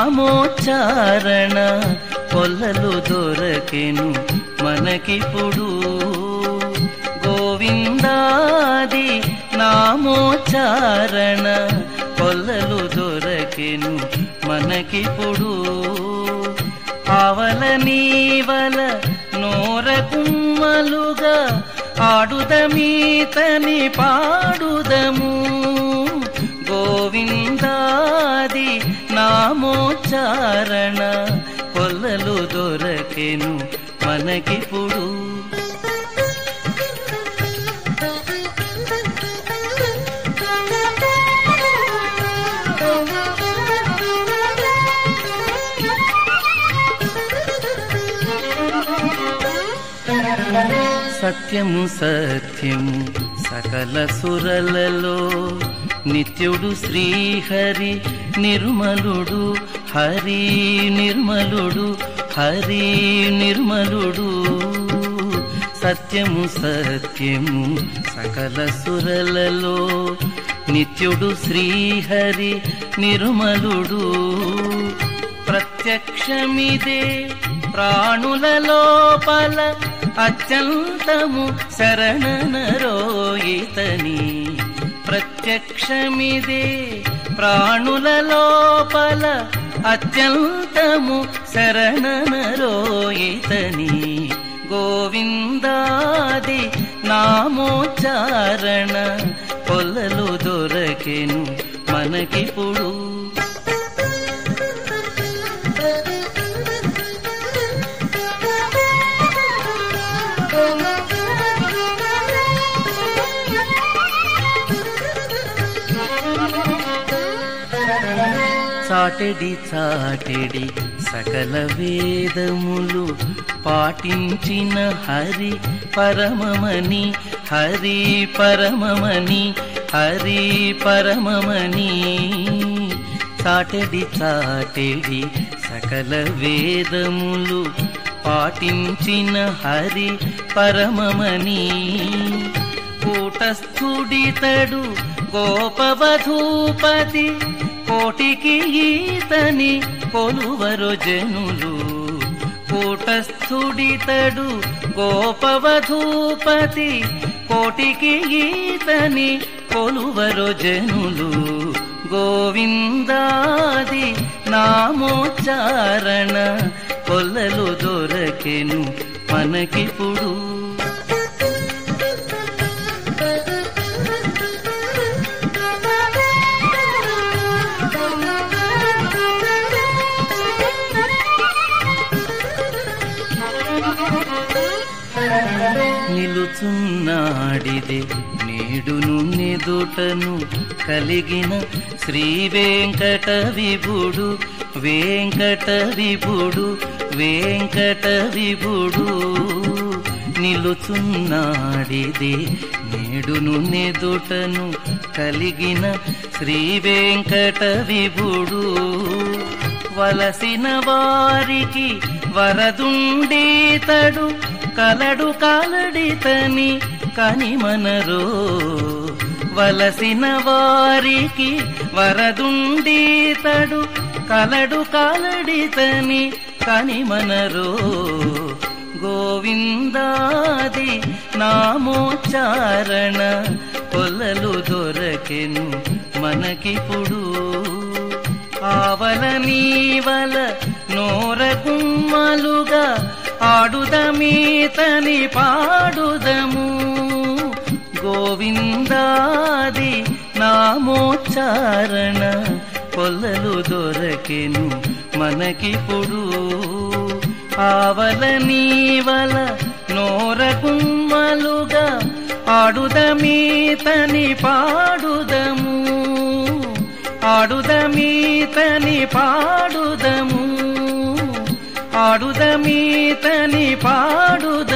నామోచ్చారణ పొల్లలు దొరకెను మనకిప్పుడు గోవిందాది నామోచ్చారణ పొల్లలు దొరకెను మనకిప్పుడు ఆవల నీవల నోర కుమ్మలుగా ఆడుదమీతని పాడుదము గోవిందాది నామోచ్చారణ పొల్లలు దొరకెను మనకిప్పుడు సత్యము సత్యము సకల సురలలో నిత్యుడు శ్రీహరి నిర్మలుడు హరి నిర్మలుడు హరి నిర్మలుడు సత్యము సత్యము సకల సురలలో నిత్యుడు శ్రీహరి నిర్మలుడు ప్రత్యక్షమిదే ప్రాణుల లోపల అత్యంతము శరణనరోయితని ప్రత్యక్షమిదే ప్రాణుల లోపల అత్యంతము శరణనరోయితని గోవిందాది నామోచ్చారణ పొల్లలు దొరకెను మనకిప్పుడు చాటెడి చాటెడి సకల వేదములు పాటించిన హరి పరమమని హరి పరమమని హరి పరమమని చాటెడి చాటెడి సకల వేదములు పాటించిన హరి పరమమని కూటస్థుడితడు గోపవధూపతి కోటికి ఈతని కొలువరు జనులు కూటస్థుడితడు గోపవధూపతి కోటికి ఈతని కొలువరు జనులు గోవిందాది నామోచ్చారణ కొల్లలు దొరకెను మనకిప్పుడు నిలుచున్నాడిదే నేడును నెదుటను కలిగిన శ్రీ వెంకట విభుడు వెంకట విభుడు వెంకట విభుడు నిలుచున్నాడిదే నేడును నెదుటను కలిగిన శ్రీ వెంకట విభుడు వలసిన వారికి వరదుండీతడు కలడు కాలడితని కనిమనరో వలసిన వారికి వరదుండీతడు కలడు కాలడితని కనిమనరో గోవిందాది నామోచ్చారణ కొల్లలు దొరకెను మనకిప్పుడు ఆవల నీవల నోర కుమ్మలుగా ఆడుదమీతని పాడుదము గోవిందాది నామోచ్చారణ కొల్లలు దొరకెను మనకిప్పుడు ఆవల నీవల నోర కుమ్మలుగా ఆడుదమీతని పాడుదము ఆడుదమీతని పాడుదము ఆడుదమీతని పాడుద